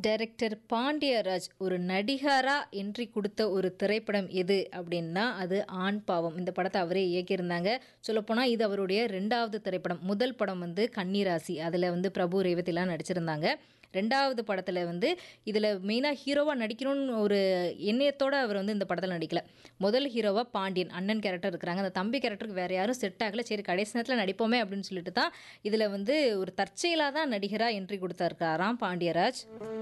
director Pandiraj ஒரு நடிகரா entry கொடுத்த ஒரு திரைப்படம் எது அப்படின்னா அது ஆண் பாவம் இந்த படத்தை அவரே இயக்கியிருந்தாங்க சொல்லப்போனால் இது அவருடைய ரெண்டாவது திரைப்படம் முதல் படம் வந்து கன்னிராசி அதில் வந்து பிரபு ரேவதிலாம் நடிச்சிருந்தாங்க ரெண்டாவது படத்தில் வந்து இதில் மெயினாக ஹீரோவாக நடிக்கணும்னு ஒரு எண்ணயத்தோடு அவர் வந்து இந்த படத்தில் நடிக்கல முதல் ஹீரோவாக பாண்டியன் அண்ணன் கேரக்டர் இருக்கிறாங்க அந்த தம்பி கேரக்டருக்கு வேறு யாரும் செட் ஆகல சரி கடைசி நேரத்தில் நடிப்போமே அப்படின்னு சொல்லிட்டு தான் இதில் வந்து ஒரு தற்செயலாக தான் நடிகராக என்ட்ரி கொடுத்தாருக்காராம் பாண்டியராஜ்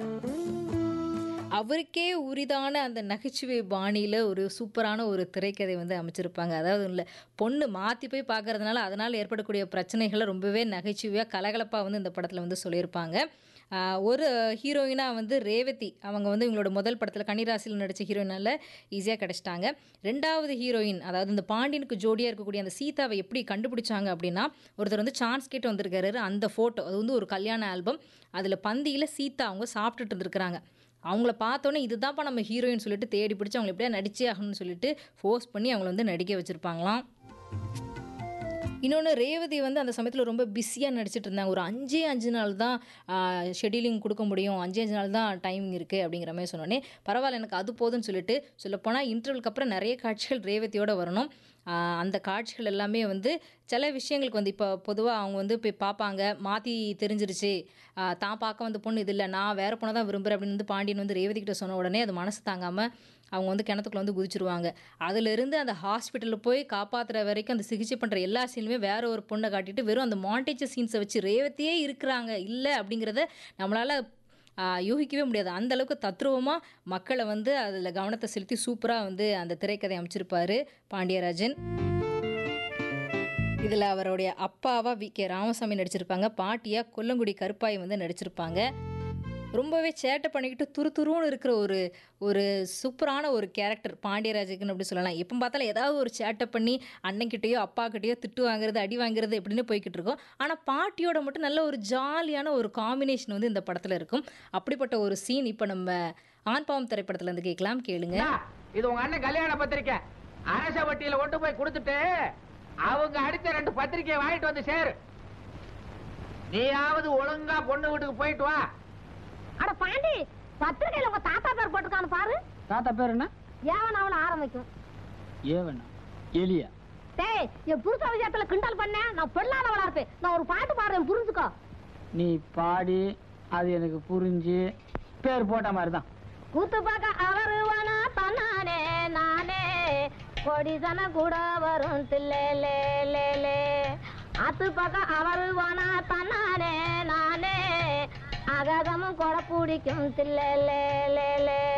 அவருக்கே உரிதான அந்த நகைச்சுவை பாணியில் ஒரு சூப்பரான ஒரு திரைக்கதை வந்து அமைச்சிருப்பாங்க அதாவது இல்லை பொண்ணு மாற்றி போய் பார்க்கறதுனால அதனால் ஏற்படக்கூடிய பிரச்சனைகளை ரொம்பவே நகைச்சுவையாக கலகலப்பாக வந்து இந்த படத்தில் வந்து சொல்லியிருப்பாங்க ஆஹ் ஒரு ஹீரோயினாக வந்து ரேவதி அவங்க வந்து இவங்களோட முதல் படத்தில் கன்னிராசியில் நடித்த ஹீரோயினால் ஈஸியாக கிடச்சிட்டாங்க ரெண்டாவது ஹீரோயின் அதாவது இந்த பாண்டியனுக்கு ஜோடியாக இருக்கக்கூடிய அந்த சீதாவை எப்படி கண்டுபிடிச்சாங்க அப்படின்னா ஒருத்தர் வந்து சான்ஸ் கேட்டு வந்திருக்காரு அந்த ஃபோட்டோ அது வந்து ஒரு கல்யாண ஆல்பம் அதில் பந்தியில் சீதா அவங்க சாப்பிட்டுட்டு இருந்திருக்கிறாங்க அவங்கள பார்த்தோன்னே இதுதான்ப்பா நம்ம ஹீரோயின் சொல்லிட்டு தேடி பிடிச்சி அவங்களை எப்படியா நடிச்சே ஆகணும்னு சொல்லிட்டு ஃபோர்ஸ் பண்ணி அவங்கள வந்து நடிக்க வச்சுருப்பாங்களாம் இன்னொன்று ரேவதி வந்து அந்த சமயத்தில் ரொம்ப பிஸியாக நடிச்சிட்டு இருந்தாங்க ஒரு அஞ்சே அஞ்சு நாள் தான் ஷெடியூலிங் கொடுக்க முடியும் அஞ்சே அஞ்சு நாள் தான் டைமிங் இருக்குது அப்படிங்கிற மாதிரி சொன்னோன்னே பரவாயில்ல எனக்கு அது போதும்னு சொல்லிட்டு சொல்லப்போனால் இன்டர்வலுக்கு அப்புறம் நிறைய காட்சிகள் ரேவதியோட வரணும் ஆஹ் அந்த காட்சிகள் எல்லாமே வந்து சில விஷயங்களுக்கு வந்து இப்போ பொதுவாக அவங்க வந்து போய் பார்ப்பாங்க மாற்றி தெரிஞ்சிருச்சு ஆஹ் தான் பார்க்க வந்த பொண்ணு இது இல்லை நான் வேறு பொண்ணை தான் விரும்புகிறேன் அப்படின்னு வந்து பாண்டியன் வந்து ரேவதி கிட்ட சொன்ன உடனே அது மனசு தாங்காமல் அவங்க வந்து கிணத்துக்குள்ள வந்து குதிச்சிருவாங்க அதிலிருந்து அந்த ஹாஸ்பிட்டலில் போய் காப்பாற்றுற வரைக்கும் அந்த சிகிச்சை பண்ணுற எல்லா சீனுமே வேற ஒரு பொண்ணை காட்டிட்டு வெறும் அந்த மாண்டேஜ் சீன்ஸை வச்சு ரேவதியே இருக்கிறாங்க இல்லை அப்படிங்கிறத நம்மளால் யூகிக்கவே முடியாது அந்த அளவுக்கு தத்ரூபமாக மக்களை வந்து அதில் கவனத்தை செலுத்தி சூப்பராக வந்து அந்த திரைக்கதை அமைச்சிருப்பாரு பாண்டியராஜன் இதில் அவருடைய அப்பாவா வி கே ராமசாமி நடிச்சிருப்பாங்க பாட்டியாக கொல்லங்குடி கருப்பாய் வந்து நடிச்சிருப்பாங்க ரொம்பவே சேட்டை பண்ணிக்கிட்டு துரு துருன்னு இருக்கிற ஒரு ஒரு சூப்பரான ஒரு கேரக்டர் பாண்டியராஜுக்குன்னு அப்படி சொல்லலாம் எப்போ பார்த்தாலும் ஏதாவது ஒரு சேட்டை பண்ணி அண்ணன்கிட்டயோ அப்பாக்கிட்டேயோ திட்டு வாங்குறது அடி வாங்குறது எப்படின்னு போய்கிட்டு இருக்கும் ஆனால் பாட்டியோட மட்டும் நல்ல ஒரு ஜாலியான ஒரு காம்பினேஷன் வந்து இந்த படத்தில் இருக்கும் அப்படிப்பட்ட ஒரு சீன் இப்போ நம்ம ஆண் பாவம் திரைப்படத்தில் இருந்து கேட்கலாம் கேளுங்க அண்ணா, இது உங்க அண்ணன் கல்யாண பத்திரிக்கை அரச வட்டியில கொண்டு போய் கொடுத்துட்டு அவங்க அடுத்த ரெண்டு பத்திரிக்கையை வாங்கிட்டு வந்து சேரு நீயாவது ஒழுங்கா பொண்ணு வீட்டுக்கு போயிட்டு வா அட பாண்டி பத்திரிக்கையில உங்க தாத்தா பேர் போட்டுக்கான்னு பாரு தாத்தா பேர் என்ன ஏவன் அவள ஆரம்பிக்கும் ஏவனா எலியா டேய் என் புருஷ விஷயத்துல கிண்டல் பண்ண நான் பெண்ணானவளா இருப்பேன் நான் ஒரு பாட்டு பாடுறேன் புரிஞ்சுக்கோ நீ பாடி அது எனக்கு புரிஞ்சு பேர் போட்ட மாதிரி தான் கூத்து பார்க்க அவரு வேணா தன்னானே நானே கொடிசன கூட வரும் தில்லே லே லே லே ஆத்து பார்க்க அவரு வேணா தன்னானே நானே அகதமும் கொடை பிடிக்கும் தில்லே லே லே லே